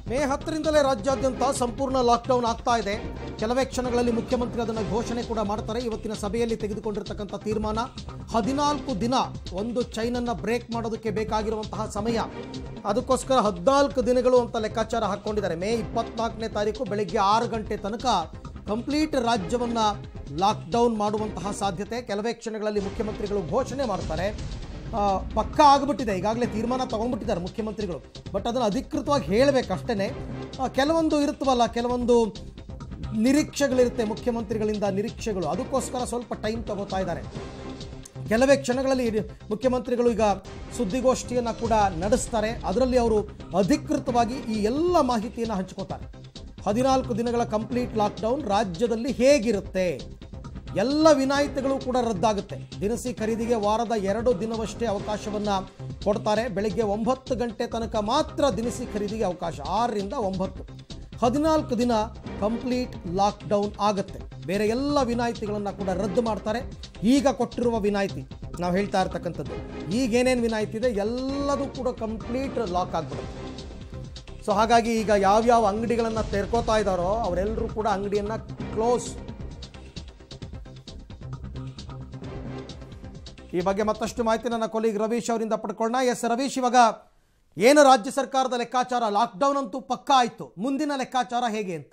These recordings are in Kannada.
ಮೇ ಹತ್ತರಿಂದಲೇ ರಾಜ್ಯಾದ್ಯಂತ ಸಂಪೂರ್ಣ ಲಾಕ್ಡೌನ್ ಆಗ್ತಾ ಇದೆ ಕೆಲವೇ ಕ್ಷಣಗಳಲ್ಲಿ ಮುಖ್ಯಮಂತ್ರಿ ಅದನ್ನು ಘೋಷಣೆ ಕೂಡ ಮಾಡ್ತಾರೆ ಇವತ್ತಿನ ಸಭೆಯಲ್ಲಿ ತೆಗೆದುಕೊಂಡಿರ್ತಕ್ಕಂಥ ತೀರ್ಮಾನ ಹದಿನಾಲ್ಕು ದಿನ ಒಂದು ಚೈನನ್ನು ಬ್ರೇಕ್ ಮಾಡೋದಕ್ಕೆ ಬೇಕಾಗಿರುವಂತಹ ಸಮಯ ಅದಕ್ಕೋಸ್ಕರ ಹದಿನಾಲ್ಕು ದಿನಗಳು ಅಂತ ಲೆಕ್ಕಾಚಾರ ಹಾಕ್ಕೊಂಡಿದ್ದಾರೆ ಮೇ ಇಪ್ಪತ್ನಾಲ್ಕನೇ ತಾರೀಕು ಬೆಳಗ್ಗೆ ಆರು ಗಂಟೆ ತನಕ ಕಂಪ್ಲೀಟ್ ರಾಜ್ಯವನ್ನು ಲಾಕ್ಡೌನ್ ಮಾಡುವಂತಹ ಸಾಧ್ಯತೆ ಕೆಲವೇ ಕ್ಷಣಗಳಲ್ಲಿ ಮುಖ್ಯಮಂತ್ರಿಗಳು ಘೋಷಣೆ ಮಾಡ್ತಾರೆ ಆ, ಪಕ್ಕ ಆಗಿಬಿಟ್ಟಿದೆ ಈಗಾಗಲೇ ತೀರ್ಮಾನ ತಗೊಂಡ್ಬಿಟ್ಟಿದ್ದಾರೆ ಮುಖ್ಯಮಂತ್ರಿಗಳು ಬಟ್ ಅದನ್ನು ಅಧಿಕೃತವಾಗಿ ಹೇಳಬೇಕು ಅಷ್ಟೇ ಕೆಲವೊಂದು ಇರುತ್ತವಲ್ಲ ಕೆಲವೊಂದು ನಿರೀಕ್ಷೆಗಳಿರುತ್ತೆ ಮುಖ್ಯಮಂತ್ರಿಗಳಿಂದ ನಿರೀಕ್ಷೆಗಳು ಅದಕ್ಕೋಸ್ಕರ ಸ್ವಲ್ಪ ಟೈಮ್ ತಗೋತಾ ಇದ್ದಾರೆ ಕೆಲವೇ ಕ್ಷಣಗಳಲ್ಲಿ ಇಡೀ ಮುಖ್ಯಮಂತ್ರಿಗಳು ಈಗ ಸುದ್ದಿಗೋಷ್ಠಿಯನ್ನು ಕೂಡ ನಡೆಸ್ತಾರೆ ಅದರಲ್ಲಿ ಅವರು ಅಧಿಕೃತವಾಗಿ ಈ ಎಲ್ಲ ಮಾಹಿತಿಯನ್ನು ಹಂಚ್ಕೋತಾರೆ ಹದಿನಾಲ್ಕು ದಿನಗಳ ಕಂಪ್ಲೀಟ್ ಲಾಕ್ಡೌನ್ ರಾಜ್ಯದಲ್ಲಿ ಹೇಗಿರುತ್ತೆ ಎಲ್ಲ ವಿನಾಯಿತಿಗಳು ಕೂಡ ರದ್ದಾಗುತ್ತೆ ದಿನಸಿ ಖರೀದಿಗೆ ವಾರದ ಎರಡು ದಿನವಷ್ಟೇ ಅವಕಾಶವನ್ನು ಕೊಡ್ತಾರೆ ಬೆಳಿಗ್ಗೆ ಒಂಬತ್ತು ಗಂಟೆ ತನಕ ಮಾತ್ರ ದಿನಸಿ ಖರೀದಿಗೆ ಅವಕಾಶ ಆರರಿಂದ ಒಂಬತ್ತು ಹದಿನಾಲ್ಕು ದಿನ ಕಂಪ್ಲೀಟ್ ಲಾಕ್ಡೌನ್ ಆಗುತ್ತೆ ಬೇರೆ ಎಲ್ಲ ವಿನಾಯಿತಿಗಳನ್ನು ಕೂಡ ರದ್ದು ಮಾಡ್ತಾರೆ ಈಗ ಕೊಟ್ಟಿರುವ ವಿನಾಯಿತಿ ನಾವು ಹೇಳ್ತಾ ಇರ್ತಕ್ಕಂಥದ್ದು ಈಗ ಏನೇನು ವಿನಾಯಿತಿ ಇದೆ ಎಲ್ಲದೂ ಕೂಡ ಕಂಪ್ಲೀಟ್ ಲಾಕ್ ಆಗಿಬಿಡುತ್ತೆ ಸೊ ಹಾಗಾಗಿ ಈಗ ಯಾವ್ಯಾವ ಅಂಗಡಿಗಳನ್ನು ತೆರ್ಕೋತಾ ಇದ್ದಾರೋ ಅವರೆಲ್ಲರೂ ಕೂಡ ಅಂಗಡಿಯನ್ನು ಕ್ಲೋಸ್ ಈ ಬಗ್ಗೆ ಮತ್ತಷ್ಟು ಮಾಹಿತಿ ನನ್ನ ಕೊಲೀಗ್ ರವೀಶ್ ಅವರಿಂದ ಪಡ್ಕೊಳ್ಳೋಣ ಎಸ್ ರವೀಶ್ ಇವಾಗ ಏನು ರಾಜ್ಯ ಸರ್ಕಾರದ ಲೆಕ್ಕಾಚಾರ ಲಾಕ್ಡೌನ್ ಅಂತೂ ಪಕ್ಕಾ ಆಯಿತು ಮುಂದಿನ ಲೆಕ್ಕಾಚಾರ ಹೇಗೆ ಅಂತ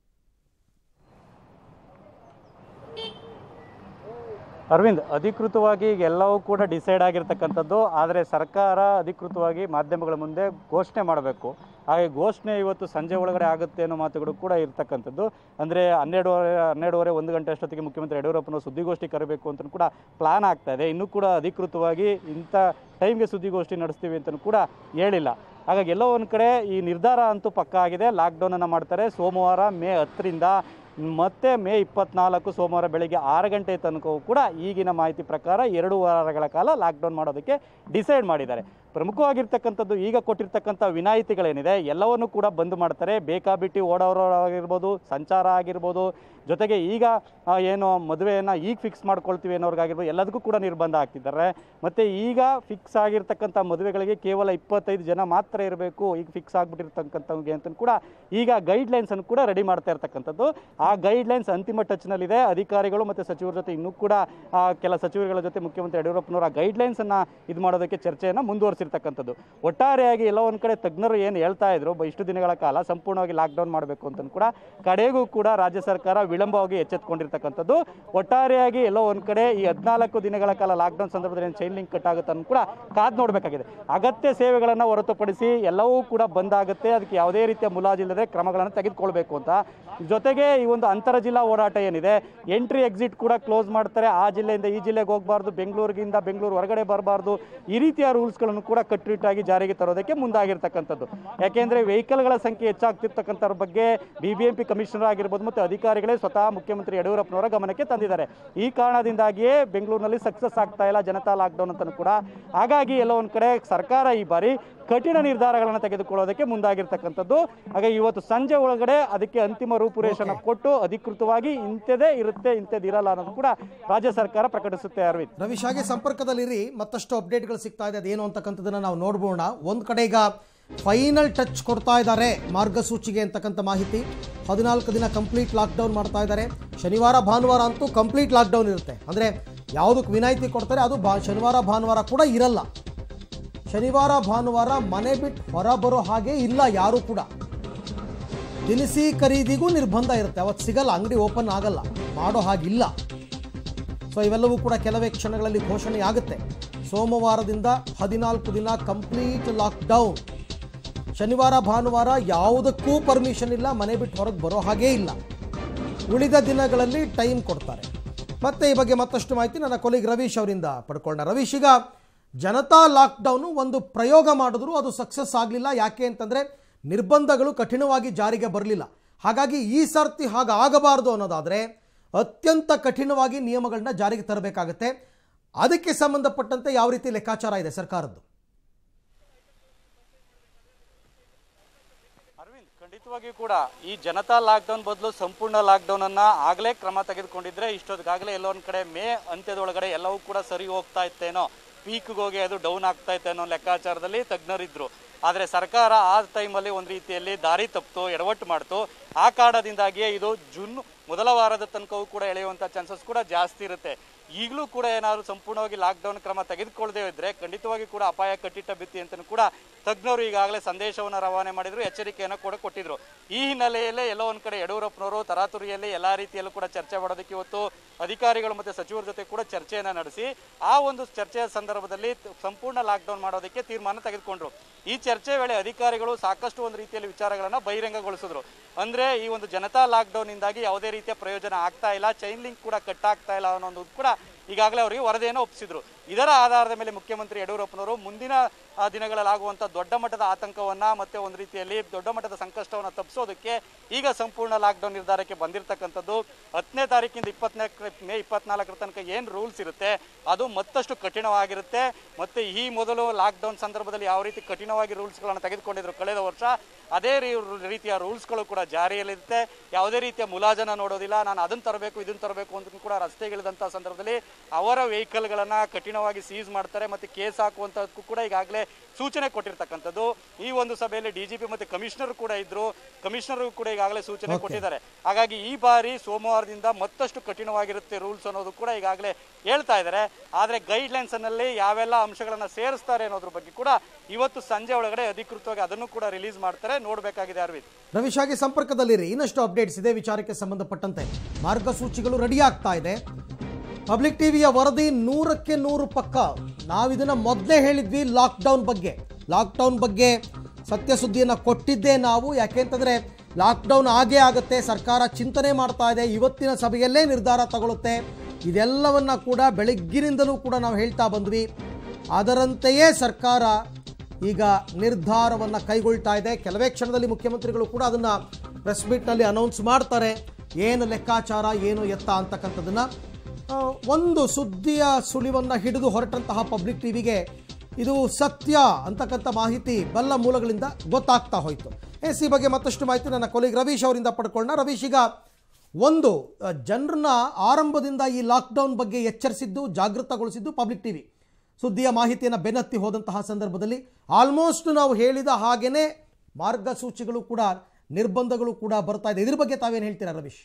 ಅರವಿಂದ್ ಅಧಿಕೃತವಾಗಿ ಈಗ ಎಲ್ಲವೂ ಕೂಡ ಡಿಸೈಡ್ ಆಗಿರ್ತಕ್ಕಂಥದ್ದು ಆದರೆ ಸರ್ಕಾರ ಅಧಿಕೃತವಾಗಿ ಮಾಧ್ಯಮಗಳ ಮುಂದೆ ಘೋಷಣೆ ಮಾಡಬೇಕು ಹಾಗೆ ಘೋಷಣೆ ಇವತ್ತು ಸಂಜೆ ಒಳಗಡೆ ಆಗುತ್ತೆ ಅನ್ನೋ ಮಾತುಗಳು ಕೂಡ ಇರ್ತಕ್ಕಂಥದ್ದು ಅಂದರೆ ಹನ್ನೆರಡುವರೆ ಹನ್ನೆರಡುವರೆ ಒಂದು ಗಂಟೆ ಅಷ್ಟೊತ್ತಿಗೆ ಮುಖ್ಯಮಂತ್ರಿ ಯಡಿಯೂರಪ್ಪನವರು ಸುದ್ದಿಗೋಷ್ಠಿ ಕರೆಬೇಕು ಅಂತ ಕೂಡ ಪ್ಲಾನ್ ಆಗ್ತಾ ಇದೆ ಇನ್ನೂ ಕೂಡ ಅಧಿಕೃತವಾಗಿ ಇಂಥ ಟೈಮ್ಗೆ ಸುದ್ದಿಗೋಷ್ಠಿ ನಡೆಸ್ತೀವಿ ಅಂತಲೂ ಕೂಡ ಹೇಳಿಲ್ಲ ಹಾಗಾಗಿ ಎಲ್ಲೋ ಒಂದು ಕಡೆ ಈ ನಿರ್ಧಾರ ಅಂತೂ ಪಕ್ಕಾ ಆಗಿದೆ ಲಾಕ್ಡೌನನ್ನು ಮಾಡ್ತಾರೆ ಸೋಮವಾರ ಮೇ ಹತ್ತರಿಂದ ಮತ್ತೆ ಮೇ ಇಪ್ಪತ್ನಾಲ್ಕು ಸೋಮವಾರ ಬೆಳಿಗ್ಗೆ ಆರು ಗಂಟೆ ತನಕವೂ ಕೂಡ ಈಗಿನ ಮಾಹಿತಿ ಪ್ರಕಾರ ಎರಡು ವಾರಗಳ ಕಾಲ ಲಾಕ್ಡೌನ್ ಮಾಡೋದಕ್ಕೆ ಡಿಸೈಡ್ ಮಾಡಿದ್ದಾರೆ ಪ್ರಮುಖವಾಗಿರ್ತಕ್ಕಂಥದ್ದು ಈಗ ಕೊಟ್ಟಿರ್ತಕ್ಕಂಥ ವಿನಾಯಿತಿಗಳೇನಿದೆ ಎಲ್ಲವನ್ನು ಕೂಡ ಬಂದ್ ಮಾಡ್ತಾರೆ ಬೇಕಾಬಿಟ್ಟಿ ಓಡೋರಾಗಿರ್ಬೋದು ಸಂಚಾರ ಆಗಿರ್ಬೋದು ಜೊತೆಗೆ ಈಗ ಆ, ಏನು ಮದುವೆಯನ್ನು ಈಗ ಫಿಕ್ಸ್ ಮಾಡ್ಕೊಳ್ತೀವಿ ಅನ್ನೋರ್ಗಾಗಿರ್ಬೋದು ಎಲ್ಲದಕ್ಕೂ ಕೂಡ ನಿರ್ಬಂಧ ಹಾಕ್ತಿದ್ದಾರೆ ಮತ್ತು ಈಗ ಫಿಕ್ಸ್ ಆಗಿರ್ತಕ್ಕಂಥ ಮದುವೆಗಳಿಗೆ ಕೇವಲ ಇಪ್ಪತ್ತೈದು ಜನ ಮಾತ್ರ ಇರಬೇಕು ಈಗ ಫಿಕ್ಸ್ ಆಗಿಬಿಟ್ಟಿರ್ತಕ್ಕಂಥವ್ಗೆ ಅಂತ ಕೂಡ ಈಗ ಗೈಡ್ಲೈನ್ಸನ್ನು ಕೂಡ ರೆಡಿ ಮಾಡ್ತಾ ಇರ್ತಕ್ಕಂಥದ್ದು ಆ ಗೈಡ್ಲೈನ್ಸ್ ಅಂತಿಮ ಟಚ್ನಲ್ಲಿದೆ ಅಧಿಕಾರಿಗಳು ಮತ್ತು ಸಚಿವರ ಜೊತೆ ಇನ್ನೂ ಕೂಡ ಆ, ಕೆಲ ಸಚಿವರುಗಳ ಜೊತೆ ಮುಖ್ಯಮಂತ್ರಿ ಯಡಿಯೂರಪ್ಪನವರ ಗೈಡ್ಲೈನ್ಸನ್ನು ಇದು ಮಾಡೋದಕ್ಕೆ ಚರ್ಚೆಯನ್ನು ಮುಂದುವರಿಸಿರ್ತಕ್ಕಂಥದ್ದು ಒಟ್ಟಾರೆಯಾಗಿ ಎಲ್ಲ ಒಂದು ಕಡೆ ತಜ್ಞರು ಏನು ಹೇಳ್ತಾ ಇದ್ರು ಬ- ಇಷ್ಟು ದಿನಗಳ ಕಾಲ ಸಂಪೂರ್ಣವಾಗಿ ಲಾಕ್ಡೌನ್ ಮಾಡಬೇಕು ಅಂತ ಕೂಡ ಕಡೆಗೂ ಕೂಡ ರಾಜ್ಯ ಸರ್ಕಾರ ವಿಳಂಬವಾಗಿ ಎಚ್ಚೆತ್ಕೊಂಡಿರ್ತಕ್ಕಂಥದ್ದು ಒಟ್ಟಾರೆಯಾಗಿ ಎಲ್ಲೋ ಒಂದು ಕಡೆ ಈ ಹದಿನಾಲ್ಕು ದಿನಗಳ ಕಾಲ ಲಾಕ್ಡೌನ್ ಸಂದರ್ಭದಲ್ಲಿ ಚೈನ್ ಲಿಂಕ್ ಕಟ್ ಆಗುತ್ತೆ ಅಂತ ಕೂಡ ಕಾದು ನೋಡಬೇಕಾಗಿದೆ ಅಗತ್ಯ ಸೇವೆಗಳನ್ನು ಹೊರತುಪಡಿಸಿ ಎಲ್ಲವೂ ಕೂಡ ಬಂದಾಗುತ್ತೆ ಅದಕ್ಕೆ ಯಾವುದೇ ರೀತಿಯ ಮುಲಾಜಿಲ್ಲದೆ ಕ್ರಮಗಳನ್ನು ತೆಗೆದುಕೊಳ್ಬೇಕು ಅಂತ ಜೊತೆಗೆ ಈ ಒಂದು ಅಂತರ ಜಿಲ್ಲಾ ಓಡಾಟ ಏನಿದೆ ಎಂಟ್ರಿ ಎಕ್ಸಿಟ್ ಕೂಡ ಕ್ಲೋಸ್ ಮಾಡ್ತಾರೆ ಆ ಜಿಲ್ಲೆಯಿಂದ ಈ ಜಿಲ್ಲೆಗೆ ಹೋಗಬಾರ್ದು ಬೆಂಗಳೂರಿಗಿಂದ ಬೆಂಗಳೂರು ಹೊರಗಡೆ ಬರಬಾರ್ದು ಈ ರೀತಿಯ ರೂಲ್ಸ್ಗಳನ್ನು ಕೂಡ ಕಟ್ಟುನಿಟ್ಟಾಗಿ ಜಾರಿಗೆ ತರೋದಕ್ಕೆ ಮುಂದಾಗಿರ್ತಕ್ಕಂಥದ್ದು ಯಾಕೆಂದ್ರೆ ವೆಹಿಕಲ್ಗಳ ಸಂಖ್ಯೆ ಹೆಚ್ಚಾಗ್ತಿರ್ತಕ್ಕಂಥದ್ರ ಬಗ್ಗೆ B B M P commissioner ಆಗಿರ್ಬೋದು ಮತ್ತು ಅಧಿಕಾರಿಗಳೇ ಸ್ವತಃ ಮುಖ್ಯಮಂತ್ರಿ ಯಡಿಯೂರಪ್ಪನವರ ಗಮನಕ್ಕೆ ತಂದಿದ್ದಾರೆ ಈ ಕಾರಣದಿಂದಾಗಿಯೇ ಬೆಂಗಳೂರಿನಲ್ಲಿ ಸಕ್ಸಸ್ ಆಗ್ತಾ ಇಲ್ಲ ಜನತಾ ಲಾಕ್ಡೌನ್ ಅಂತಲೂ ಕೂಡ ಹಾಗಾಗಿ ಎಲ್ಲ ಒಂದು ಕಡೆ ಸರ್ಕಾರ ಈ ಬಾರಿ ಕಠಿಣ ನಿರ್ಧಾರಗಳನ್ನು ತೆಗೆದುಕೊಳ್ಳೋದಕ್ಕೆ ಮುಂದಾಗಿರ್ತಕ್ಕಂಥದ್ದು ಹಾಗೆ ಇವತ್ತು ಸಂಜೆ ಒಳಗಡೆ ಅದಕ್ಕೆ ಅಂತಿಮ ರೂಪುರೇಷನ ಕೊಟ್ಟು ಅಧಿಕೃತವಾಗಿ ಇಂಥದೇ ಇರುತ್ತೆ ಇಂಥದ್ದು ಇರಲ್ಲ ಅನ್ನೋದು ಕೂಡ ರಾಜ್ಯ ಸರ್ಕಾರ ಪ್ರಕಟಿಸುತ್ತೆ ಅರವಿಂದ್ ರವೀಶ್ ಹಾಗೆ ಸಂಪರ್ಕದಲ್ಲಿರಿ ಮತ್ತಷ್ಟು ಅಪ್ಡೇಟ್ಗಳು ಸಿಗ್ತಾ ಇದೆ ಅದೇನು ಅಂತಕ್ಕಂಥದ್ದನ್ನು ನಾವು ನೋಡ್ಬೋಣ ಒಂದು ಕಡೆ ಈಗ ಫೈನಲ್ ಟಚ್ ಕೊಡ್ತಾ ಇದ್ದಾರೆ ಮಾರ್ಗಸೂಚಿಗೆ ಅಂತಕ್ಕಂಥ ಮಾಹಿತಿ ಹದಿನಾಲ್ಕು ದಿನ ಕಂಪ್ಲೀಟ್ ಲಾಕ್ಡೌನ್ ಮಾಡ್ತಾ ಇದ್ದಾರೆ ಶನಿವಾರ ಭಾನುವಾರ ಅಂತೂ ಕಂಪ್ಲೀಟ್ ಲಾಕ್ಡೌನ್ ಇರುತ್ತೆ ಅಂದರೆ ಯಾವುದಕ್ಕೆ ವಿನಾಯಿತಿ ಕೊಡ್ತಾರೆ ಅದು ಬಾ ಶನಿವಾರ ಭಾನುವಾರ ಕೂಡ ಇರಲ್ಲ ಶನಿವಾರ ಭಾನುವಾರ ಮನೆ ಬಿಟ್ಟು ಹೊರ ಬರೋ ಹಾಗೆ ಇಲ್ಲ ಯಾರೂ ಕೂಡ ದಿನಸಿ ಖರೀದಿಗೂ ನಿರ್ಬಂಧ ಇರುತ್ತೆ ಅವತ್ತು ಸಿಗಲ್ಲ ಅಂಗಡಿ ಓಪನ್ ಆಗಲ್ಲ ಮಾಡೋ ಹಾಗಿಲ್ಲ ಸೊ ಇವೆಲ್ಲವೂ ಕೂಡ ಕೆಲವೇ ಕ್ಷಣಗಳಲ್ಲಿ ಘೋಷಣೆ ಆಗುತ್ತೆ ಸೋಮವಾರದಿಂದ ಹದಿನಾಲ್ಕು ದಿನ ಕಂಪ್ಲೀಟ್ ಲಾಕ್ಡೌನ್ ಶನಿವಾರ ಭಾನುವಾರ ಯಾವುದಕ್ಕೂ ಪರ್ಮಿಷನ್ ಇಲ್ಲ ಮನೆ ಬಿಟ್ಟು ಹೊರಗೆ ಬರೋ ಹಾಗೇ ಇಲ್ಲ ಉಳಿದ ದಿನಗಳಲ್ಲಿ ಟೈಮ್ ಕೊಡ್ತಾರೆ ಮತ್ತೆ ಈ ಬಗ್ಗೆ ಮತ್ತಷ್ಟು ಮಾಹಿತಿ ನನ್ನ ಕೊಲಿಗ್ ರವೀಶ್ ಅವರಿಂದ ಪಡ್ಕೊಂಡ ರವೀಶ್ ಈಗ ಜನತಾ ಲಾಕ್ಡೌನು ಒಂದು ಪ್ರಯೋಗ ಮಾಡಿದ್ರು ಅದು ಸಕ್ಸಸ್ ಆಗಲಿಲ್ಲ ಯಾಕೆ ಅಂತಂದರೆ ನಿರ್ಬಂಧಗಳು ಕಠಿಣವಾಗಿ ಜಾರಿಗೆ ಬರಲಿಲ್ಲ ಹಾಗಾಗಿ ಈ ಸರ್ತಿ ಹಾಗಾಗಬಾರ್ದು ಅನ್ನೋದಾದರೆ ಅತ್ಯಂತ ಕಠಿಣವಾಗಿ ನಿಯಮಗಳನ್ನ ಜಾರಿಗೆ ತರಬೇಕಾಗತ್ತೆ ಅದಕ್ಕೆ ಸಂಬಂಧಪಟ್ಟಂತೆ ಯಾವ ರೀತಿ ಲೆಕ್ಕಾಚಾರ ಇದೆ ಸರ್ಕಾರದ್ದು ಅರವಿಂದ್ ಖಂಡಿತವಾಗಿಯೂ ಕೂಡ ಈ ಜನತಾ ಲಾಕ್ಡೌನ್ ಬದಲು ಸಂಪೂರ್ಣ ಲಾಕ್ಡೌನ್ ಅನ್ನ ಆಗ್ಲೇ ಕ್ರಮ ತೆಗೆದುಕೊಂಡಿದ್ರೆ ಇಷ್ಟೊತ್ತಿಗಾಗಲೇ ಎಲ್ಲೋ ಒಂದ್ ಕಡೆ ಮೇ ಅಂತ್ಯದೊಳಗಡೆ ಎಲ್ಲವೂ ಕೂಡ ಸರಿ ಹೋಗ್ತಾ ಇತ್ತೇನೋ ಪೀಕ್ಗೆ ಹೋಗಿ ಅದು ಡೌನ್ ಆಗ್ತಾ ಇತ್ತು ಅನ್ನೋ ಲೆಕ್ಕಾಚಾರದಲ್ಲಿ ತಜ್ಞರಿದ್ರು ಆದರೆ ಸರ್ಕಾರ ಆ ಟೈಮಲ್ಲಿ ಒಂದು ರೀತಿಯಲ್ಲಿ ದಾರಿ ತಪ್ಪಿತು ಎಡವಟ್ಟು ಮಾಡ್ತು ಆ ಕಾರಣದಿಂದಾಗಿಯೇ ಇದು ಜೂನ್ ಮೊದಲ ವಾರದ ತನಕವೂ ಕೂಡ ಎಳೆಯುವಂಥ ಚಾನ್ಸಸ್ ಕೂಡ ಜಾಸ್ತಿ ಇರುತ್ತೆ ಈಗಲೂ ಕೂಡ ಏನಾದ್ರು ಸಂಪೂರ್ಣವಾಗಿ ಲಾಕ್ಡೌನ್ ಕ್ರಮ ತೆಗೆದುಕೊಳ್ಳದೆ ಇದ್ರೆ ಖಂಡಿತವಾಗಿ ಕೂಡ ಅಪಾಯ ಕಟ್ಟಿಟ್ಟ ಬಿತ್ತಿ ಅಂತಲೂ ಕೂಡ ತಜ್ಞರು ಈಗಾಗಲೇ ಸಂದೇಶವನ್ನು ರವಾನೆ ಮಾಡಿದ್ರು ಎಚ್ಚರಿಕೆಯನ್ನು ಕೂಡ ಕೊಟ್ಟಿದ್ರು ಈ ಹಿನ್ನೆಲೆಯಲ್ಲೇ ಎಲ್ಲೋ ಒಂದ್ ಕಡೆ ಯಡಿಯೂರಪ್ಪನವರು ತರಾತುರಿಯಲ್ಲಿ ಎಲ್ಲಾ ರೀತಿಯಲ್ಲೂ ಕೂಡ ಚರ್ಚೆ ಮಾಡೋದಕ್ಕೆ ಇವತ್ತು ಅಧಿಕಾರಿಗಳು ಮತ್ತೆ ಸಚಿವರ ಜೊತೆ ಕೂಡ ಚರ್ಚೆಯನ್ನ ನಡೆಸಿ ಆ ಒಂದು ಚರ್ಚೆಯ ಸಂದರ್ಭದಲ್ಲಿ ತ- ಸಂಪೂರ್ಣ ಲಾಕ್ಡೌನ್ ಮಾಡೋದಕ್ಕೆ ತೀರ್ಮಾನ ತೆಗೆದುಕೊಂಡ್ರು ಈ ಚರ್ಚೆ ವೇಳೆ ಅಧಿಕಾರಿಗಳು ಸಾಕಷ್ಟು ಒಂದು ರೀತಿಯಲ್ಲಿ ವಿಚಾರಗಳನ್ನ ಬಹಿರಂಗಗೊಳಿಸಿದ್ರು ಅಂದ್ರೆ ಈ ಒಂದು ಜನತಾ ಲಾಕ್ಡೌನ್ ಇಂದಾಗಿ ಯಾವುದೇ ರೀತಿಯ ಪ್ರಯೋಜನ ಆಗ್ತಾ ಇಲ್ಲ ಚೈನ್ ಲಿಂಕ್ ಕೂಡ ಕಟ್ ಆಗ್ತಾ ಇಲ್ಲ ಅನ್ನೋದು ಕೂಡ ಈಗಾಗಲೇ ಅವರಿಗೆ ವರದಿಯನ್ನು ಒಪ್ಪಿಸಿದ್ರು ಇದರ ಆಧಾರದ ಮೇಲೆ ಮುಖ್ಯಮಂತ್ರಿ ಯಡಿಯೂರಪ್ಪನವರು ಮುಂದಿನ ಆ, ದಿನಗಳಲ್ಲಾಗುವಂಥ ದೊಡ್ಡ ಮಟ್ಟದ ಆತಂಕವನ್ನ ಮತ್ತೆ ಒಂದು ರೀತಿಯಲ್ಲಿ ದೊಡ್ಡ ಮಟ್ಟದ ಸಂಕಷ್ಟವನ್ನ ತಪ್ಪಿಸೋದಕ್ಕೆ ಈಗ ಸಂಪೂರ್ಣ ಲಾಕ್ಡೌನ್ ನಿರ್ಧಾರಕ್ಕೆ ಬಂದಿರತಕ್ಕಂಥದ್ದು ಹತ್ತನೇ ತಾರೀಕಿಂದ ಇಪ್ಪತ್ತನೇ ಮೇ ಇಪ್ಪತ್ನಾಲ್ಕರ ತನಕ ಏನು ರೂಲ್ಸ್ ಇರುತ್ತೆ ಅದು ಮತ್ತಷ್ಟು ಕಠಿಣವಾಗಿರುತ್ತೆ ಮತ್ತೆ ಈ ಮೊದಲು ಲಾಕ್ಡೌನ್ ಸಂದರ್ಭದಲ್ಲಿ ಯಾವ ರೀತಿ ಕಠಿಣವಾಗಿ ರೂಲ್ಸ್ಗಳನ್ನು ತೆಗೆದುಕೊಂಡಿದ್ರು ಕಳೆದ ವರ್ಷ ಅದೇ ರೀ- ರೀತಿಯ ರೂಲ್ಸ್ಗಳು ಕೂಡ ಜಾರಿಯಲ್ಲಿರುತ್ತೆ ಯಾವುದೇ ರೀತಿಯ ಮುಲಾಜನ ನೋಡೋದಿಲ್ಲ ನಾನು ಅದನ್ನ ತರಬೇಕು ಇದನ್ನ ತರಬೇಕು ಅಂತ ಕೂಡ ರಸ್ತೆಗಿಳಿದಂಥ ಸಂದರ್ಭದಲ್ಲಿ ಅವರ ವೆಹಿಕಲ್ಗಳನ್ನ ಕಠಿಣವಾಗಿ ಸೀಸ್ ಮಾಡ್ತಾರೆ ಮತ್ತೆ ಕೇಸ್ ಹಾಕುವಂಥದ್ದಕ್ಕೂ ಕೂಡ ಈಗಾಗಲೇ ಸೂಚನೆ ಕೊಟ್ಟಿರ್ತಕ್ಕಂಥದ್ದು ಈ ಒಂದು ಸಭೆಯಲ್ಲಿ ಡಿಜಿಪಿ ಮತ್ತೆ ಕಮಿಷನರ್ ಕೂಡ ಇದ್ರು ಕಮಿಷನರ್ ಕೂಡ ಈಗಾಗಲೇ ಸೂಚನೆ ಕೊಟ್ಟಿದ್ದಾರೆ ಹಾಗಾಗಿ ಈ ಬಾರಿ ಸೋಮವಾರದಿಂದ ಮತ್ತಷ್ಟು ಕಠಿಣವಾಗಿರುತ್ತೆ ರೂಲ್ಸ್ ಅನ್ನೋದು ಕೂಡ ಈಗಾಗಲೇ ಹೇಳ್ತಾ ಇದ್ದಾರೆ ಆದ್ರೆ ಗೈಡ್ ಲೈನ್ಸ್ ನಲ್ಲಿ ಯಾವೆಲ್ಲ ಅಂಶಗಳನ್ನ ಸೇರಿಸ್ತಾರೆ ಅನ್ನೋದ್ರ ಬಗ್ಗೆ ಕೂಡ ಇವತ್ತು ಸಂಜೆ ಒಳಗಡೆ ಅಧಿಕೃತವಾಗಿ ಅದನ್ನು ಕೂಡ ರಿಲೀಸ್ ಮಾಡ್ತಾರೆ ನೋಡ್ಬೇಕಾಗಿದೆ ಅರವಿಂದ್ ರವೀಶ್ ಹಾಗೆ ಸಂಪರ್ಕದಲ್ಲಿರಿ ಇನ್ನಷ್ಟು ಅಪ್ಡೇಟ್ಸ್ ಇದೆ ವಿಚಾರಕ್ಕೆ ಸಂಬಂಧಪಟ್ಟಂತೆ ಮಾರ್ಗಸೂಚಿಗಳು ರೆಡಿ ಆಗ್ತಾ ಇದೆ ಪಬ್ಲಿಕ್ ಟಿವಿಯ ವರದಿ ನೂರಕ್ಕೆ ನೂರು ಪಕ್ಕ ನಾವಿದನ್ನ ಮೊದಲೇ ಹೇಳಿದ್ವಿ ಲಾಕ್ಡೌನ್ ಬಗ್ಗೆ ಲಾಕ್ಡೌನ್ ಬಗ್ಗೆ ಸತ್ಯ ಸುದ್ದಿಯನ್ನು ಕೊಟ್ಟಿದ್ದೇ ನಾವು ಯಾಕೆಂತಂದ್ರೆ ಲಾಕ್ಡೌನ್ ಆಗೇ ಆಗುತ್ತೆ ಸರ್ಕಾರ ಚಿಂತನೆ ಮಾಡ್ತಾ ಇದೆ ಇವತ್ತಿನ ಸಭೆಯಲ್ಲೇ ನಿರ್ಧಾರ ತಗೊಳುತ್ತೆ ಇದೆಲ್ಲವನ್ನ ಕೂಡ ಬೆಳಗ್ಗಿನಿಂದಲೂ ಕೂಡ ನಾವು ಹೇಳ್ತಾ ಬಂದ್ವಿ ಅದರಂತೆಯೇ ಸರ್ಕಾರ ಈಗ ನಿರ್ಧಾರವನ್ನು ಕೈಗೊಳ್ತಾ ಇದೆ ಕೆಲವೇ ಕ್ಷಣದಲ್ಲಿ ಮುಖ್ಯಮಂತ್ರಿಗಳು ಕೂಡ ಅದನ್ನು ಪ್ರೆಸ್ ಮೀಟ್ನಲ್ಲಿ ಅನೌನ್ಸ್ ಮಾಡ್ತಾರೆ ಏನು ಲೆಕ್ಕಾಚಾರ ಏನು ಎತ್ತ ಅಂತಕ್ಕಂಥದ್ದನ್ನು ಆ, ಒಂದು ಸುದ್ದಿಯ ಸುಳಿವನ್ನು ಹಿಡಿದು ಹೊರಟಂತಹ ಪಬ್ಲಿಕ್ ಟಿವಿಗೆ ಇದು ಸತ್ಯ ಅಂತಕ್ಕಂಥ ಮಾಹಿತಿ ಬಲ್ಲ ಮೂಲಗಳಿಂದ ಗೊತ್ತಾಗ್ತಾ ಹೋಯಿತು ಎಸ್ ಈ ಬಗ್ಗೆ ಮತ್ತಷ್ಟು ಮಾಹಿತಿ ನನ್ನ ಕೊಲಿಗ್ ರವೀಶ್ ಅವರಿಂದ ಪಡ್ಕೊಳ್ಳೋಣ ರವೀಶ್ ಈಗ ಒಂದು ಜನರನ್ನ ಆರಂಭದಿಂದ ಈ ಲಾಕ್ಡೌನ್ ಬಗ್ಗೆ ಎಚ್ಚರಿಸಿದ್ದು ಜಾಗೃತಗೊಳಿಸಿದ್ದು ಪಬ್ಲಿಕ್ ಟಿವಿ ಸುದ್ದಿಯ ಮಾಹಿತಿಯನ್ನು ಬೆನ್ನತ್ತಿ ಹೋದಂತಹ ಸಂದರ್ಭದಲ್ಲಿ ಆಲ್ಮೋಸ್ಟ್ ನಾವು ಹೇಳಿದ ಹಾಗೇನೆ ಮಾರ್ಗಸೂಚಿಗಳು ಕೂಡ ನಿರ್ಬಂಧಗಳು ಕೂಡ ಬರ್ತಾ ಇದೆ ಇದ್ರ ಬಗ್ಗೆ ತಾವೇನು ಹೇಳ್ತೀರಾ ರವೀಶ್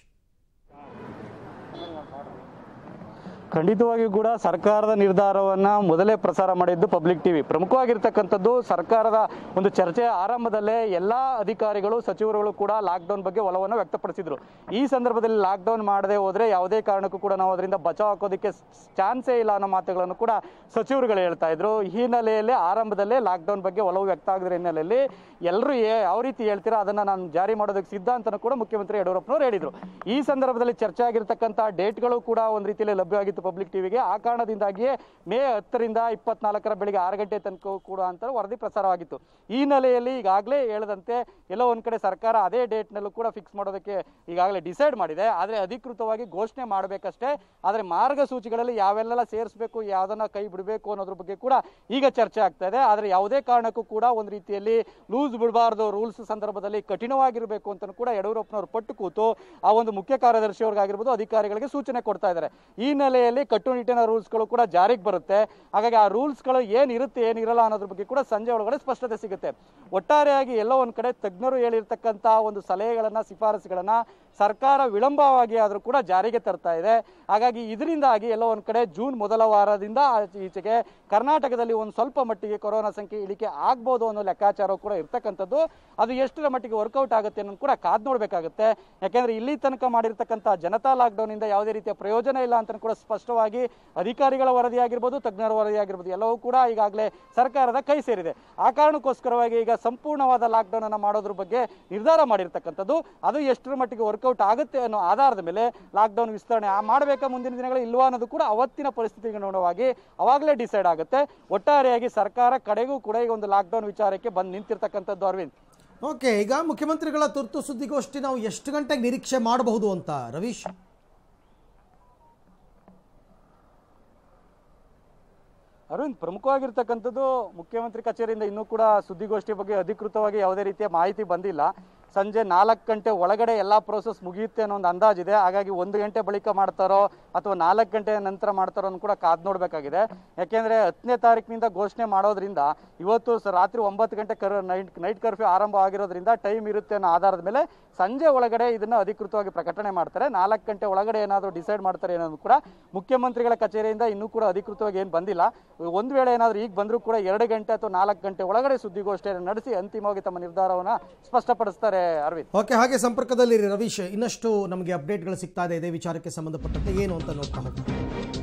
ಖಂಡಿತವಾಗಿಯೂ ಕೂಡ ಸರ್ಕಾರದ ನಿರ್ಧಾರವನ್ನ ಮೊದಲೇ ಪ್ರಸಾರ ಮಾಡಿದ್ದು ಪಬ್ಲಿಕ್ ಟಿವಿ ಪ್ರಮುಖವಾಗಿರ್ತಕ್ಕಂಥದ್ದು ಸರ್ಕಾರದ ಒಂದು ಚರ್ಚೆಯ ಆರಂಭದಲ್ಲೇ ಎಲ್ಲಾ ಅಧಿಕಾರಿಗಳು ಸಚಿವರುಗಳು ಕೂಡ ಲಾಕ್ಡೌನ್ ಬಗ್ಗೆ ಒಲವನ್ನು ವ್ಯಕ್ತಪಡಿಸಿದ್ರು ಈ ಸಂದರ್ಭದಲ್ಲಿ ಲಾಕ್ಡೌನ್ ಮಾಡದೆ ಹೋದ್ರೆ ಯಾವುದೇ ಕಾರಣಕ್ಕೂ ಕೂಡ ನಾವು ಅದರಿಂದ ಬಚಾವ್ ಹಾಕೋದಕ್ಕೆ ಚಾನ್ಸೇ ಇಲ್ಲ ಅನ್ನೋ ಮಾತುಗಳನ್ನು ಕೂಡ ಸಚಿವರುಗಳು ಹೇಳ್ತಾ ಇದ್ರು ಈ ಹಿನ್ನೆಲೆಯಲ್ಲಿ ಆರಂಭದಲ್ಲೇ ಲಾಕ್ಡೌನ್ ಬಗ್ಗೆ ಒಲವು ವ್ಯಕ್ತ ಆಗಿದ್ರ ಹಿನ್ನೆಲೆಯಲ್ಲಿ ಎಲ್ಲರೂ ಯಾವ ರೀತಿ ಹೇಳ್ತೀರಾ ಅದನ್ನ ನಾನು ಜಾರಿ ಮಾಡೋದಕ್ಕೆ ಸಿದ್ಧ ಅಂತ ಕೂಡ ಮುಖ್ಯಮಂತ್ರಿ ಯಡಿಯೂರಪ್ಪನವರು ಹೇಳಿದ್ರು ಈ ಸಂದರ್ಭದಲ್ಲಿ ಚರ್ಚೆ ಆಗಿರ್ತಕ್ಕಂಥ ಡೇಟ್ಗಳು ಕೂಡ ಒಂದು ರೀತಿಯಲ್ಲಿ ಲಭ್ಯವಾಗಿತ್ತು ಪಬ್ಲಿಕ್ ಟಿವಿಗೆ ಆ ಕಾರಣದಿಂದಾಗಿಯೇ ಮೇ ಹತ್ತರಿಂದ ಇಪ್ಪತ್ನಾಲ್ಕರ ಬೆಳಿಗ್ಗೆ ಆರು ಗಂಟೆ ತನಕ ಕೂಡ ಅಂತ ವರದಿ ಪ್ರಸಾರವಾಗಿತ್ತು ಈ ಹಿನ್ನೆಲೆಯಲ್ಲಿ ಈಗಾಗಲೇ ಹೇಳದಂತೆ ಎಲ್ಲೋ ಒಂದ್ ಕಡೆ ಸರ್ಕಾರ ಅದೇ ಡೇಟ್ನಲ್ಲೂ ಕೂಡ ಫಿಕ್ಸ್ ಮಾಡೋದಕ್ಕೆ ಈಗಾಗಲೇ ಡಿಸೈಡ್ ಮಾಡಿದೆ ಆದರೆ ಅಧಿಕೃತವಾಗಿ ಘೋಷಣೆ ಮಾಡಬೇಕಷ್ಟೇ ಆದರೆ ಮಾರ್ಗಸೂಚಿಗಳಲ್ಲಿ ಯಾವೆಲ್ಲ ಸೇರಿಸಬೇಕು ಯಾವ್ದನ್ನ ಕೈ ಬಿಡಬೇಕು ಅನ್ನೋದ್ರ ಬಗ್ಗೆ ಕೂಡ ಈಗ ಚರ್ಚೆ ಆಗ್ತಾ ಇದೆ ಆದರೆ ಯಾವುದೇ ಕಾರಣಕ್ಕೂ ಕೂಡ ಒಂದು ರೀತಿಯಲ್ಲಿ ಲೂಸ್ ಬಿಡಬಾರ್ದು ರೂಲ್ಸ್ ಸಂದರ್ಭದಲ್ಲಿ ಕಠಿಣವಾಗಿರಬೇಕು ಅಂತ ಕೂಡ ಯಡಿಯೂರಪ್ಪನವರು ಪಟ್ಟು ಕೂತು ಆ ಒಂದು ಮುಖ್ಯ ಕಾರ್ಯದರ್ಶಿ ಅವ್ರಿಗಾಗಿರ್ಬೋದು ಅಧಿಕಾರಿಗಳಿಗೆ ಸೂಚನೆ ಕೊಡ್ತಾ ಇದ್ದಾರೆ ಈ ಹಿನ್ನೆಲೆಯಲ್ಲಿ ಕಟ್ಟುನಿಟ್ಟಿನ ರೂಲ್ಸ್ಗಳು ಕೂಡ ಜಾರಿಗೆ ಬರುತ್ತೆ ಹಾಗಾಗಿ ಆ ರೂಲ್ಸ್ಗಳು ಏನಿರುತ್ತೆ ಏನಿರಲ್ಲ ಅನ್ನೋದ್ರ ಬಗ್ಗೆ ಕೂಡ ಸಂಜೆ ಒಳಗಡೆ ಸ್ಪಷ್ಟತೆ ಸಿಗುತ್ತೆ ಒಟ್ಟಾರೆಯಾಗಿ ಎಲ್ಲೋ ಒಂದ್ ಕಡೆ ತಜ್ಞರು ಹೇಳಿರ್ತಕ್ಕಂಥ ಒಂದು ಸಲಹೆಗಳನ್ನ ಶಿಫಾರಸುಗಳನ್ನ ಸರ್ಕಾರ ವಿಳಂಬವಾಗಿ ಆದರೂ ಕೂಡ ಜಾರಿಗೆ ತರ್ತಾ ಇದೆ ಹಾಗಾಗಿ ಇದರಿಂದಾಗಿ ಎಲ್ಲೋ ಒಂದ್ ಕಡೆ ಜೂನ್ ಮೊದಲ ವಾರದಿಂದ ಆಚೆ- ಈಚೆಗೆ ಕರ್ನಾಟಕದಲ್ಲಿ ಒಂದು ಸ್ವಲ್ಪ ಮಟ್ಟಿಗೆ ಕೊರೋನಾ ಸಂಖ್ಯೆ ಇಳಿಕೆ ಆಗ್ಬೋದು ಅನ್ನೋ ಲೆಕ್ಕಾಚಾರ ಕೂಡ ಇರ್ತಕ್ಕಂಥದ್ದು ಅದು ಎಷ್ಟರ ಮಟ್ಟಿಗೆ ವರ್ಕೌಟ್ ಆಗುತ್ತೆ ಅನ್ನೋದು ಕೂಡ ಕಾದ್ ನೋಡ್ಬೇಕಾಗುತ್ತೆ ಯಾಕೆಂದ್ರೆ ಇಲ್ಲಿ ತನಕ ಮಾಡಿರ್ತಕ್ಕಂಥ ಜನತಾ ಲಾಕ್ಡೌನ್ ಇಂದ ಯಾವುದೇ ರೀತಿಯ ಪ್ರಯೋಜನ ಇಲ್ಲ ಅಂತ ಕೂಡ ಸ್ಪಷ್ಟವಾಗಿ ಅಧಿಕಾರಿಗಳ ವರದಿ ಆಗಿರ್ಬೋದು ತಜ್ಞರ ವರದಿ ಆಗಿರ್ಬೋದು ಎಲ್ಲವೂ ಕೂಡ ಈಗಾಗಲೇ ಸರ್ಕಾರದ ಕೈ ಸೇರಿದೆ ಆ ಕಾರಣಕ್ಕೋಸ್ಕರವಾಗಿ ಈಗ ಸಂಪೂರ್ಣವಾದ ಲಾಕ್ಡೌನ್ ಅನ್ನ ಮಾಡೋದ್ರ ಬಗ್ಗೆ ನಿರ್ಧಾರ ಮಾಡಿರ್ತಕ್ಕಂಥದ್ದು ಅದು ಎಷ್ಟರ ಮಟ್ಟಿಗೆ ವರ್ಕೌಟ್ ಆಗುತ್ತೆ ಅನ್ನೋ ಆಧಾರದ ಮೇಲೆ ಲಾಕ್ಡೌನ್ ವಿಸ್ತರಣೆ ಆ ಮಾಡಬೇಕಾ ಮುಂದಿನ ದಿನಗಳು ಇಲ್ವಾ ಅನ್ನೋದು ಕೂಡ ಅವತ್ತಿನ ಪರಿಸ್ಥಿತಿಗೆ ಅನುಗುಣವಾಗಿ ಅವಾಗಲೇ ಡಿಸೈಡ್ ಆಗುತ್ತೆ ಒಟ್ಟಾರೆಯಾಗಿ ಸರ್ಕಾರ ಕಡೆಗೂ ಕೂಡ ಈಗ ಒಂದು ಲಾಕ್ಡೌನ್ ವಿಚಾರಕ್ಕೆ ಬಂದು ನಿಂತಿರ್ತಕ್ಕಂಥದ್ದು ಅರವಿಂದ್ ಓಕೆ ಈಗ ಮುಖ್ಯಮಂತ್ರಿಗಳ ತುರ್ತು ಸುದ್ದಿಗೋಷ್ಠಿ ನಾವು ಎಷ್ಟು ಗಂಟೆಗೆ ನಿರೀಕ್ಷೆ ಮಾಡಬಹುದು ಅಂತ ರವೀಶ್ ಅರವಿಂದ್ ಪ್ರಮುಖವಾಗಿರ್ತಕ್ಕಂಥದ್ದು ಮುಖ್ಯಮಂತ್ರಿ ಕಚೇರಿಯಿಂದ ಇನ್ನೂ ಕೂಡ ಸುದ್ದಿಗೋಷ್ಠಿ ಬಗ್ಗೆ ಅಧಿಕೃತವಾಗಿ ಯಾವುದೇ ರೀತಿಯ ಮಾಹಿತಿ ಬಂದಿಲ್ಲ ಸಂಜೆ ನಾಲ್ಕು ಗಂಟೆ ಒಳಗಡೆ ಎಲ್ಲ ಪ್ರೋಸೆಸ್ ಮುಗಿಯುತ್ತೆ ಅನ್ನೋ ಒಂದು ಅಂದಾಜಿದೆ ಹಾಗಾಗಿ ಒಂದು ಗಂಟೆ ಬಳಿಕ ಮಾಡ್ತಾರೋ ಅಥವಾ ನಾಲ್ಕು ಗಂಟೆ ನಂತರ ಮಾಡ್ತಾರೋ ಅನ್ನೋ ಕೂಡ ಕಾದ್ ನೋಡಬೇಕಾಗಿದೆ ಯಾಕೆಂದ್ರೆ ಹತ್ತನೇ ತಾರೀಕಿನಿಂದ ಘೋಷಣೆ ಮಾಡೋದ್ರಿಂದ ಇವತ್ತು ಸ ರಾತ್ರಿ ಒಂಬತ್ತು ಗಂಟೆ ಕರ್ ನೈಟ್ ನೈಟ್ ಕರ್ಫ್ಯೂ ಆರಂಭ ಆಗಿರೋದ್ರಿಂದ ಟೈಮ್ ಇರುತ್ತೆ ಅನ್ನೋ ಆಧಾರದ ಮೇಲೆ ಸಂಜೆ ಒಳಗಡೆ ಇದನ್ನ ಅಧಿಕೃತವಾಗಿ ಪ್ರಕಟಣೆ ಮಾಡ್ತಾರೆ ನಾಲ್ಕು ಗಂಟೆ ಒಳಗಡೆ ಏನಾದರೂ ಡಿಸೈಡ್ ಮಾಡ್ತಾರೆ ಅನ್ನೋದು ಕೂಡ ಮುಖ್ಯಮಂತ್ರಿಗಳ ಕಚೇರಿಯಿಂದ ಇನ್ನೂ ಕೂಡ ಅಧಿಕೃತವಾಗಿ ಏನು ಬಂದಿಲ್ಲ ಒಂದು ವೇಳೆ ಏನಾದರೂ ಈಗ ಬಂದರೂ ಕೂಡ ಎರಡು ಗಂಟೆ ಅಥವಾ ನಾಲ್ಕು ಗಂಟೆ ಒಳಗಡೆ ಸುದ್ದಿಗೋಷ್ಠಿಯನ್ನು ನಡೆಸಿ ಅಂತಿಮವಾಗಿ ತಮ್ಮ ನಿರ್ಧಾರವನ್ನು ಸ್ಪಷ್ಟಪಡಿಸ್ತಾರೆ ಅರವಿಂದ್ ಓಕೆ ಹಾಗೆ ಸಂಪರ್ಕದಲ್ಲಿರಿ ರವೀಶ್ ಇನ್ನಷ್ಟು ನಮಗೆ ಅಪ್ಡೇಟ್ಗಳು ಸಿಗ್ತಾ ಇದೆ ಇದೇ ವಿಚಾರಕ್ಕೆ ಸಂಬಂಧಪಟ್ಟಂತೆ ಏನು ಅಂತ ನೋಡ್ತಾ ಹೋಗ್ತೀವಿ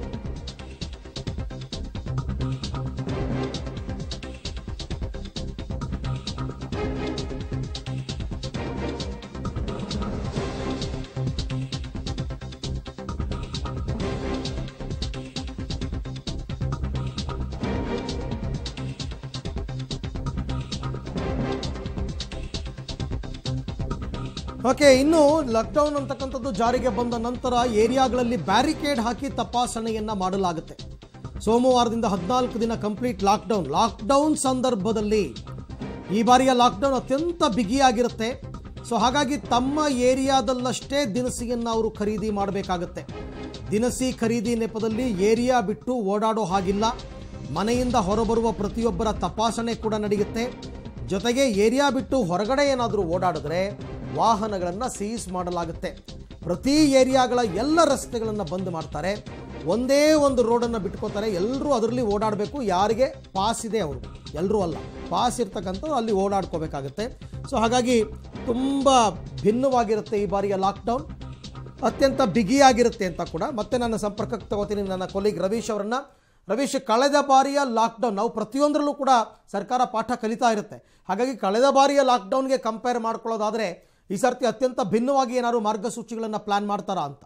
ಓಕೆ ಇನ್ನು ಲಾಕ್ಡೌನ್ ಅಂತಕ್ಕಂಥದ್ದು ಜಾರಿಗೆ ಬಂದ ನಂತರ ಏರಿಯಾಗಳಲ್ಲಿ ಬ್ಯಾರಿಕೇಡ್ ಹಾಕಿ ತಪಾಸಣೆಯನ್ನ ಮಾಡಲಾಗುತ್ತೆ ಸೋಮವಾರದಿಂದ ಹದಿನಾಲ್ಕು ದಿನ ಕಂಪ್ಲೀಟ್ ಲಾಕ್ಡೌನ್ ಲಾಕ್ಡೌನ್ ಸಂದರ್ಭದಲ್ಲಿ ಈ ಬಾರಿಯ ಲಾಕ್ಡೌನ್ ಅತ್ಯಂತ ಬಿಗಿಯಾಗಿರುತ್ತೆ ಸೊ ಹಾಗಾಗಿ ತಮ್ಮ ಏರಿಯಾದಲ್ಲಷ್ಟೇ ದಿನಸಿಯನ್ನು ಅವರು ಖರೀದಿ ಮಾಡಬೇಕಾಗತ್ತೆ ದಿನಸಿ ಖರೀದಿ ನೆಪದಲ್ಲಿ ಏರಿಯಾ ಬಿಟ್ಟು ಓಡಾಡೋ ಹಾಗಿಲ್ಲ ಮನೆಯಿಂದ ಹೊರಬರುವ ಪ್ರತಿಯೊಬ್ಬರ ತಪಾಸಣೆ ಕೂಡ ನಡೆಯುತ್ತೆ ಜೊತೆಗೆ ಏರಿಯಾ ಬಿಟ್ಟು ಹೊರಗಡೆ ಏನಾದರೂ ಓಡಾಡಿದ್ರೆ ವಾಹನಗಳನ್ನು ಸೀಸ್ ಮಾಡಲಾಗುತ್ತೆ ಪ್ರತಿ ಏರಿಯಾಗಳ ಎಲ್ಲ ರಸ್ತೆಗಳನ್ನು ಬಂದ್ ಮಾಡ್ತಾರೆ ಒಂದೇ ಒಂದು ರೋಡನ್ನು ಬಿಟ್ಕೋತಾರೆ ಎಲ್ಲರೂ ಅದರಲ್ಲಿ ಓಡಾಡಬೇಕು ಯಾರಿಗೆ ಪಾಸ್ ಇದೆ ಅವರು ಎಲ್ಲರೂ ಅಲ್ಲ ಪಾಸ್ ಇರ್ತಕ್ಕಂಥವ್ರು ಅಲ್ಲಿ ಓಡಾಡ್ಕೋಬೇಕಾಗುತ್ತೆ ಸೊ ಹಾಗಾಗಿ ತುಂಬ ಭಿನ್ನವಾಗಿರುತ್ತೆ ಈ ಬಾರಿಯ ಲಾಕ್ಡೌನ್ ಅತ್ಯಂತ ಬಿಗಿಯಾಗಿರುತ್ತೆ ಅಂತ ಕೂಡ ಮತ್ತೆ ನನ್ನ ಸಂಪರ್ಕಕ್ಕೆ ತಗೋತೀನಿ ನನ್ನ ಕೊಲೀಗ್ ರವೀಶ್ ಅವರನ್ನ ರವೀಶ್ ಕಳೆದ ಬಾರಿಯ ಲಾಕ್ಡೌನ್ ನಾವು ಪ್ರತಿಯೊಂದರಲ್ಲೂ ಕೂಡ ಸರ್ಕಾರ ಪಾಠ ಕಲಿತಾ ಇರುತ್ತೆ ಹಾಗಾಗಿ ಕಳೆದ ಬಾರಿಯ ಲಾಕ್ಡೌನ್ಗೆ ಕಂಪೇರ್ ಮಾಡ್ಕೊಳ್ಳೋದಾದರೆ ಈ ಸರ್ತಿ ಅತ್ಯಂತ ಭಿನ್ನವಾಗಿ ಏನಾದ್ರು ಮಾರ್ಗಸೂಚಿಗಳನ್ನು ಪ್ಲಾನ್ ಮಾಡ್ತಾರಾ ಅಂತ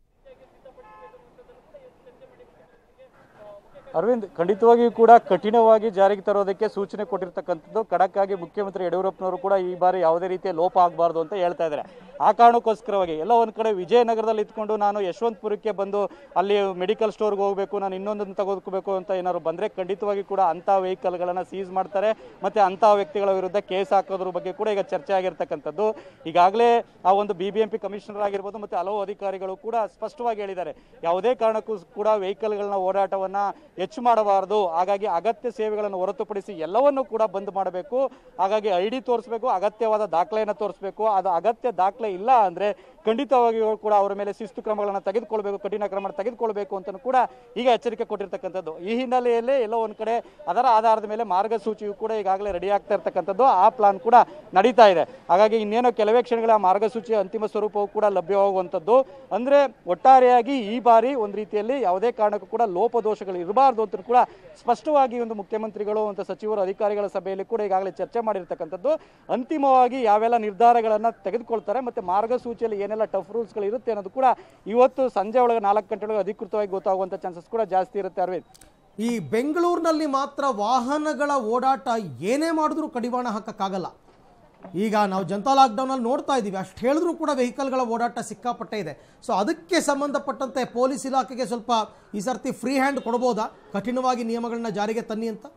ಅರವಿಂದ್ ಖಂಡಿತವಾಗಿಯೂ ಕೂಡ ಕಠಿಣವಾಗಿ ಜಾರಿಗೆ ತರೋದಕ್ಕೆ ಸೂಚನೆ ಕೊಟ್ಟಿರ್ತಕ್ಕಂಥದ್ದು ಖಡಕ್ ಆಗಿ ಮುಖ್ಯಮಂತ್ರಿ ಯಡಿಯೂರಪ್ಪನವರು ಕೂಡ ಈ ಬಾರಿ ಯಾವುದೇ ರೀತಿಯ ಲೋಪ ಆಗಬಾರ್ದು ಅಂತ ಹೇಳ್ತಾ ಇದ್ದಾರೆ ಆ ಕಾರಣಕ್ಕೋಸ್ಕರವಾಗಿ ಎಲ್ಲ ಒಂದು ಕಡೆ ವಿಜಯನಗರದಲ್ಲಿ ಇದ್ಕೊಂಡು ನಾನು ಯಶವಂತಪುರಕ್ಕೆ ಬಂದು ಅಲ್ಲಿ ಮೆಡಿಕಲ್ ಸ್ಟೋರ್ಗೆ ಹೋಗಬೇಕು ನಾನು ಇನ್ನೊಂದನ್ನು ತೆಗೆದುಕೋಬೇಕು ಅಂತ ಏನಾದ್ರು ಬಂದರೆ ಖಂಡಿತವಾಗಿ ಕೂಡ ಅಂಥ ವೆಹಿಕಲ್ಗಳನ್ನು ಸೀಸ್ ಮಾಡ್ತಾರೆ ಮತ್ತು ಅಂಥ ವ್ಯಕ್ತಿಗಳ ವಿರುದ್ಧ ಕೇಸ್ ಹಾಕೋದ್ರ ಬಗ್ಗೆ ಕೂಡ ಈಗ ಚರ್ಚೆ ಆಗಿರ್ತಕ್ಕಂಥದ್ದು ಈಗಾಗಲೇ ಆ ಒಂದು B B M P commissioner ಆಗಿರ್ಬೋದು ಮತ್ತು ಹಲವು ಅಧಿಕಾರಿಗಳು ಕೂಡ ಸ್ಪಷ್ಟವಾಗಿ ಹೇಳಿದ್ದಾರೆ ಯಾವುದೇ ಕಾರಣಕ್ಕೂ ಕೂಡ ವೆಹಿಕಲ್ಗಳನ್ನ ಓಡಾಟವನ್ನು ಹೆಚ್ಚು ಮಾಡಬಾರದು ಹಾಗಾಗಿ ಅಗತ್ಯ ಸೇವೆಗಳನ್ನು ಹೊರತುಪಡಿಸಿ ಎಲ್ಲವನ್ನೂ ಕೂಡ ಬಂದ್ ಮಾಡಬೇಕು ಹಾಗಾಗಿ ಐ ಡಿ ತೋರಿಸಬೇಕು ಅಗತ್ಯವಾದ ದಾಖಲೆಯನ್ನು ತೋರಿಸಬೇಕು ಅದು ಅಗತ್ಯ ದಾಖಲೆ ಇಲ್ಲ ಅಂದರೆ ಖಂಡಿತವಾಗಿಯೂ ಕೂಡ ಅವರ ಮೇಲೆ ಶಿಸ್ತು ಕ್ರಮಗಳನ್ನು ತೆಗೆದುಕೊಳ್ಬೇಕು ಕಠಿಣ ಕ್ರಮ ತೆಗೆದುಕೊಳ್ಬೇಕು ಅಂತಲೂ ಕೂಡ ಈಗ ಎಚ್ಚರಿಕೆ ಕೊಟ್ಟಿರ್ತಕ್ಕಂಥದ್ದು ಈ ಹಿನ್ನೆಲೆಯಲ್ಲಿ ಎಲ್ಲೋ ಒಂದು ಕಡೆ ಅದರ ಆಧಾರದ ಮೇಲೆ ಮಾರ್ಗಸೂಚಿಯು ಕೂಡ ಈಗಾಗಲೇ ರೆಡಿ ಆಗ್ತಾ ಇರ್ತಕ್ಕಂಥದ್ದು ಆ ಪ್ಲಾನ್ ಕೂಡ ನಡೀತಾ ಇದೆ ಹಾಗಾಗಿ ಇನ್ನೇನೋ ಕೆಲವೇ ಕ್ಷಣಗಳ ಆ ಮಾರ್ಗಸೂಚಿಯ ಅಂತಿಮ ಸ್ವರೂಪವು ಕೂಡ ಲಭ್ಯವಾಗುವಂಥದ್ದು ಅಂದರೆ ಒಟ್ಟಾರೆಯಾಗಿ ಈ ಬಾರಿ ಒಂದು ರೀತಿಯಲ್ಲಿ ಯಾವುದೇ ಕಾರಣಕ್ಕೂ ಕೂಡ ಲೋಪದೋಷಗಳು ಇರಬಾರ್ದು ಅಂತ ಕೂಡ ಸ್ಪಷ್ಟವಾಗಿ ಒಂದು ಮುಖ್ಯಮಂತ್ರಿಗಳು ಅಂತ ಸಚಿವರು ಅಧಿಕಾರಿಗಳ ಸಭೆಯಲ್ಲಿ ಕೂಡ ಈಗಾಗಲೇ ಚರ್ಚೆ ಮಾಡಿರ್ತಕ್ಕಂಥದ್ದು ಅಂತಿಮವಾಗಿ ಯಾವೆಲ್ಲ ನಿರ್ಧಾರಗಳನ್ನು ತೆಗೆದುಕೊಳ್ತಾರೆ ಮತ್ತೆ ಮಾರ್ಗಸೂಚಿಯಲ್ಲಿ ಏನೆಲ್ಲ ಟಫ್ ರೂಲ್ಸ್ಗಳು ಇರುತ್ತೆ ಅನ್ನೋದು ಕೂಡ ಇವತ್ತು ಸಂಜೆ ಒಳಗೆ ನಾಲ್ಕು ಗಂಟೆ ಒಳಗೆ ಅಧಿಕೃತವಾಗಿ ಗೊತ್ತಾಗುವಂಥ ಚಾನ್ಸಸ್ ಕೂಡ ಜಾಸ್ತಿ ಇರುತ್ತೆ ಅರವಿಂದ್ ಈ ಬೆಂಗಳೂರಿನಲ್ಲಿ ಮಾತ್ರ ವಾಹನಗಳ ಓಡಾಟ ಏನೇ ಮಾಡಿದ್ರೂ ಕಡಿವಾಣ ಹಾಕಕ್ಕಾಗಲ್ಲ ಈಗ ನಾವು ಜನತಾ ಲಾಕ್ಡೌನಲ್ಲಿ ನೋಡ್ತಾ ಇದ್ದೀವಿ ಅಷ್ಟು ಹೇಳಿದ್ರೂ ಕೂಡ ವೆಹಿಕಲ್ಗಳ ಓಡಾಟ ಸಿಕ್ಕಾಪಟ್ಟೆ ಇದೆ ಸೊ ಅದಕ್ಕೆ ಸಂಬಂಧಪಟ್ಟಂತೆ ಪೊಲೀಸ್ ಇಲಾಖೆಗೆ ಸ್ವಲ್ಪ ಈ ಸರ್ತಿ ಫ್ರೀ ಹ್ಯಾಂಡ್ ಕೊಡ್ಬೋದಾ ಕಠಿಣವಾಗಿ ನಿಯಮಗಳನ್ನ ಜಾರಿಗೆ ತನ್ನಿ ಅಂತ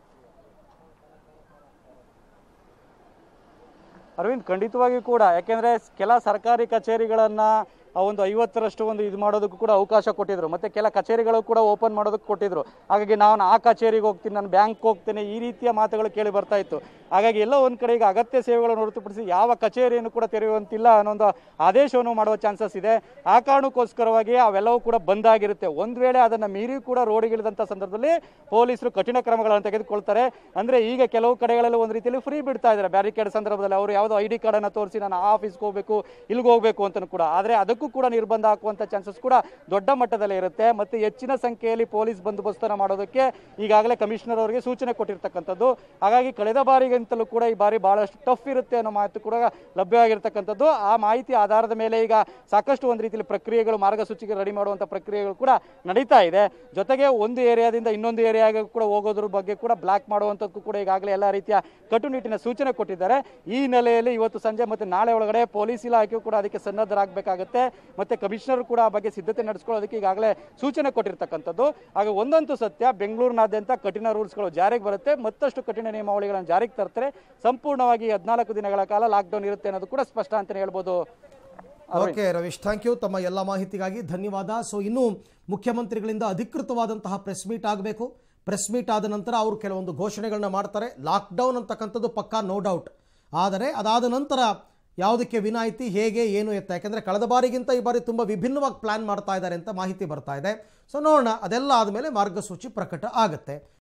ಅರವಿಂದ್ ಖಂಡಿತವಾಗಿಯೂ ಕೂಡ ಯಾಕೆಂದ್ರೆ ಕೆಲ ಸರ್ಕಾರಿ ಕಚೇರಿಗಳನ್ನ ಆ ಒಂದು ಐವತ್ತರಷ್ಟು ಒಂದು ಇದು ಮಾಡೋದಕ್ಕೂ ಕೂಡ ಅವಕಾಶ ಕೊಟ್ಟಿದ್ರು ಮತ್ತೆ ಕೆಲ ಕಚೇರಿಗಳು ಕೂಡ ಓಪನ್ ಮಾಡೋದಕ್ಕೆ ಕೊಟ್ಟಿದ್ರು ಹಾಗಾಗಿ ನಾನು ಆ ಕಚೇರಿಗೆ ಹೋಗ್ತೀನಿ ನಾನು ಬ್ಯಾಂಕ್ ಹೋಗ್ತೇನೆ ಈ ರೀತಿಯ ಮಾತುಗಳು ಕೇಳಿ ಬರ್ತಾ ಇತ್ತು ಹಾಗಾಗಿ ಎಲ್ಲ ಒಂದು ಕಡೆ ಈಗ ಅಗತ್ಯ ಸೇವೆಗಳನ್ನು ಹೊರತುಪಡಿಸಿ ಯಾವ ಕಚೇರಿಯನ್ನು ಕೂಡ ತೆರೆಯುವಂತಿಲ್ಲ ಅನ್ನೋ ಒಂದು ಆದೇಶವನ್ನು ಮಾಡುವ ಚಾನ್ಸಸ್ ಇದೆ ಆ ಕಾರಣಕ್ಕೋಸ್ಕರವಾಗಿ ಅವೆಲ್ಲವೂ ಕೂಡ ಬಂದಾಗಿರುತ್ತೆ ಒಂದು ವೇಳೆ ಅದನ್ನು ಮೀರಿ ಕೂಡ ರೋಡಿಗಿಳಿದಂಥ ಸಂದರ್ಭದಲ್ಲಿ ಪೊಲೀಸರು ಕಠಿಣ ಕ್ರಮಗಳನ್ನು ತೆಗೆದುಕೊಳ್ತಾರೆ ಅಂದರೆ ಈಗ ಕೆಲವು ಕಡೆಗಳಲ್ಲಿ ಒಂದು ರೀತಿಯಲ್ಲಿ ಫ್ರೀ ಬಿಡ್ತಾ ಇದ್ದಾರೆ ಬ್ಯಾರಿಕೇಡ್ ಸಂದರ್ಭದಲ್ಲಿ ಅವರು ಯಾವುದೋ ಐ ಡಿ ಕಾರ್ಡನ್ನು ತೋರಿಸಿ ನಾನು ಆ ಆಫೀಸ್ಗೆ ಹೋಗಬೇಕು ಇಲ್ಲಿಗೆ ಹೋಗಬೇಕು ಅಂತಲೂ ಕೂಡ ಆದರೆ ಅದಕ್ಕೂ ಕೂಡ ನಿರ್ಬಂಧ ಹಾಕುವಂಥ ಚಾನ್ಸಸ್ ಕೂಡ ದೊಡ್ಡ ಮಟ್ಟದಲ್ಲಿ ಇರುತ್ತೆ ಮತ್ತು ಹೆಚ್ಚಿನ ಸಂಖ್ಯೆಯಲ್ಲಿ ಪೊಲೀಸ್ ಬಂದೋಬಸ್ತನ್ನು ಮಾಡೋದಕ್ಕೆ ಈಗಾಗಲೇ ಕಮಿಷನರ್ ಅವರಿಗೆ ಸೂಚನೆ ಕೊಟ್ಟಿರ್ತಕ್ಕಂಥದ್ದು ಹಾಗಾಗಿ ಕಳೆದ ಬಾರಿಗಿಂತಲೂ ಕೂಡ ಈ ಬಾರಿ ಬಹಳಷ್ಟು ಟಫ್ ಇರುತ್ತೆ ಅನ್ನೋ ಮಾಹಿತಿ ಕೂಡ ಲಭ್ಯವಾಗಿರ್ತಕ್ಕಂಥದ್ದು ಆ ಮಾಹಿತಿ ಆಧಾರದ ಮೇಲೆ ಈಗ ಸಾಕಷ್ಟು ಒಂದು ರೀತಿಯಲ್ಲಿ ಪ್ರಕ್ರಿಯೆಗಳು ಮಾರ್ಗಸೂಚಿಗೆ ರೆಡಿ ಮಾಡುವಂಥ ಪ್ರಕ್ರಿಯೆಗಳು ಕೂಡ ನಡೀತಾ ಇದೆ ಜೊತೆಗೆ ಒಂದು ಏರಿಯಾದಿಂದ ಇನ್ನೊಂದು ಏರಿಯಾಗೆ ಕೂಡ ಹೋಗೋದ್ರ ಬಗ್ಗೆ ಕೂಡ ಬ್ಲಾಕ್ ಮಾಡುವಂಥದ್ದು ಕೂಡ ಈಗಾಗಲೇ ಎಲ್ಲ ರೀತಿಯ ಕಟ್ಟುನಿಟ್ಟಿನ ಸೂಚನೆ ಕೊಟ್ಟಿದ್ದಾರೆ ಈ ಹಿನ್ನೆಲೆಯಲ್ಲಿ ಇವತ್ತು ಸಂಜೆ ಮತ್ತು ನಾಳೆ ಒಳಗಡೆ ಪೊಲೀಸ್ ಇಲಾಖೆಯು ಕೂಡ ಅದಕ್ಕೆ ಸನ್ನದ್ಧರಾಗಬೇಕಾಗುತ್ತೆ ಮತ್ತೆ ಕಮಿಷನರ್ ಕೂಡ ಆ ಬಗ್ಗೆ ಸಿದ್ಧತೆ ನಡೆಸ್ಕೊಳ್ಳೋದಕ್ಕೆ ಈಗಾಗಲೇ ಸೂಚನೆ ಕೊಟ್ಟಿರ್ತಕ್ಕಂಥದ್ದು ಹಾಗೆ ಒಂದಂತೂ ಸತ್ಯ ಬೆಂಗಳೂರಿನಾದ್ಯಂತ ಕಠಿಣ ರೂಲ್ಸ್ಗಳು ಜಾರಿಗೆ ಬರುತ್ತೆ ಮತ್ತಷ್ಟು ಕಠಿಣ ನಿಯಮಾವಳಿಗಳನ್ನು ಜಾರಿಗೆ ತರ್ತಾರೆ ತರ್ತಾರೆ ಸಂಪೂರ್ಣವಾಗಿ ಹದಿನಾಲ್ಕು ದಿನಗಳ ಕಾಲ ಲಾಕ್ಡೌನ್ ಇರುತ್ತೆ ಅನ್ನೋದು ಕೂಡ ಸ್ಪಷ್ಟ ಅಂತಲೇ ಹೇಳ್ಬೋದು ಓಕೆ ರವೀಶ್ ಥ್ಯಾಂಕ್ ಯು ತಮ್ಮ ಎಲ್ಲ ಮಾಹಿತಿಗಾಗಿ ಧನ್ಯವಾದ ಸೊ ಇನ್ನು ಮುಖ್ಯಮಂತ್ರಿಗಳಿಂದ ಅಧಿಕೃತವಾದಂತಹ ಪ್ರೆಸ್ ಮೀಟ್ ಆಗಬೇಕು ಪ್ರೆಸ್ ಮೀಟ್ ಆದ ನಂತರ ಅವರು ಕೆಲವೊಂದು ಘೋಷಣೆಗಳನ್ನ ಮಾಡ್ತಾರೆ ಲಾಕ್ಡೌನ್ ಅಂತಕ್ಕಂಥದ್ದು ಪಕ್ಕಾ ನೋ ಡೌಟ್ ಆದರೆ ಅದಾದ ನಂತರ ಯಾವುದಕ್ಕೆ ವಿನಾಯಿತಿ ಹೇಗೆ ಏನು ಎತ್ತ ಯಾಕೆಂದರೆ ಕಳೆದ ಬಾರಿಗಿಂತ ಈ ಬಾರಿ ತುಂಬ ವಿಭಿನ್ನವಾಗಿ ಪ್ಲ್ಯಾನ್ ಮಾಡ್ತಾ ಇದ್ದಾರೆ ಅಂತ ಮಾಹಿತಿ ಬರ್ತಾ ಇದೆ ಸೊ ನೋಡೋಣ ಅದೆಲ್ಲ ಆದಮೇಲೆ ಮಾರ್ಗಸೂಚಿ ಪ್ರಕಟ ಆಗುತ್ತೆ